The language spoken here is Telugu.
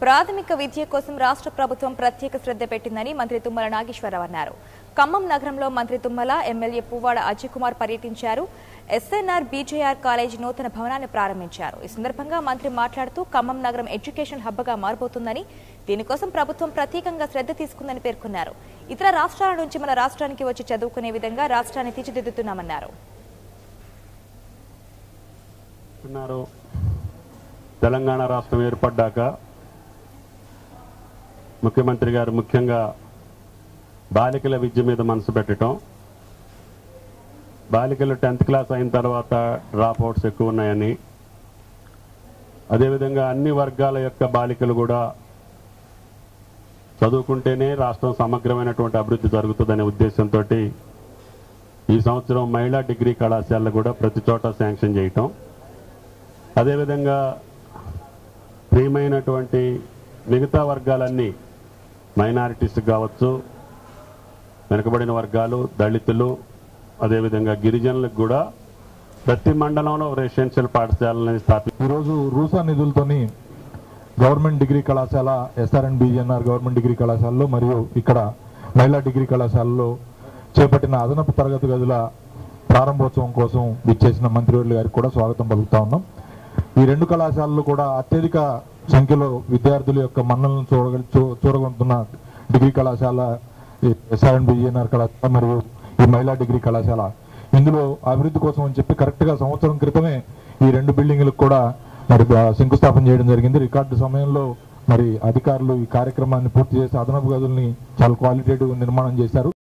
ప్రాథమిక విద్య కోసం రాష్ట్ర ప్రభుత్వం ప్రత్యేక శ్రద్ధ పెట్టిందని మంత్రి తుమ్మల నాగేశ్వరరావు అన్నారు ఖమ్మం నగరంలో మంత్రి తుమ్మల ఎమ్మెల్యే పువ్వాడ అజయ్ కుమార్ పర్యటించారు ఎస్ఎన్ఆర్ బీజేఆర్ కాలేజీ నూతన భవనాన్ని ప్రారంభించారు ఈ సందర్భంగా మంత్రి మాట్లాడుతూ ఖమ్మం నగరం ఎడ్యుకేషన్ హబ్గా మారబోతుందని దీనికోసం ప్రభుత్వం ప్రత్యేకంగా శ్రద్ధ తీసుకుందని పేర్కొన్నారు ఇతర రాష్ట్రాల నుంచి మన రాష్ట్రానికి వచ్చి చదువుకునే విధంగా రాష్ట్రాన్ని తీర్చిదిద్దుతున్నామన్నారు ఉన్నారు తెలంగాణ రాష్ట్రం ఏర్పడ్డాక ముఖ్యమంత్రి గారు ముఖ్యంగా బాలికల విద్య మీద మనసు పెట్టడం బాలికలు టెన్త్ క్లాస్ అయిన తర్వాత డ్రాప్ అవుట్స్ ఎక్కువ ఉన్నాయని అదేవిధంగా అన్ని వర్గాల యొక్క బాలికలు కూడా చదువుకుంటేనే రాష్ట్రం సమగ్రమైనటువంటి అభివృద్ధి జరుగుతుందనే ఉద్దేశంతో ఈ సంవత్సరం మహిళా డిగ్రీ కళాశాలలు కూడా ప్రతి చోట శాంక్షన్ చేయటం అదేవిధంగా ప్రియమైనటువంటి మిగతా వర్గాలన్నీ మైనారిటీస్ కావచ్చు వెనుకబడిన వర్గాలు దళితులు అదేవిధంగా గిరిజనులకు కూడా ప్రతి మండలంలో రెసిడెన్షియల్ పాఠశాలని స్థాపి ఈరోజు రూసా నిధులతోని గవర్నమెంట్ డిగ్రీ కళాశాల ఎస్ఆర్ఎన్ బీజీఎన్ఆర్ గవర్నమెంట్ డిగ్రీ కళాశాలలో మరియు ఇక్కడ మహిళా డిగ్రీ కళాశాలలో చేపట్టిన అదనపు తరగతి గదుల ప్రారంభోత్సవం కోసం విచ్చేసిన మంత్రివర్యులు గారికి కూడా స్వాగతం పలుకుతా ఉన్నాం ఈ రెండు కళాశాలలు కూడా అత్యధిక సంఖ్యలో విద్యార్థుల యొక్క మన్నలను చూడగ చూ- చూరగొంటున్న డిగ్రీ కళాశాల ఎస్ఆర్ఎన్ బీజీఎన్ఆర్ కళాశాల మరియు ఈ మహిళా డిగ్రీ కళాశాల ఇందులో అభివృద్ధి కోసం అని చెప్పి కరెక్ట్ గా సంవత్సరం క్రితమే ఈ రెండు బిల్డింగ్లకు కూడా మరి ఆ, శంకుస్థాపన చేయడం జరిగింది రికార్డు సమయంలో మరి అధికారులు ఈ కార్యక్రమాన్ని పూర్తి చేసి అదనపు గదుల్ని చాలా క్వాలిటేటివ్ నిర్మాణం చేశారు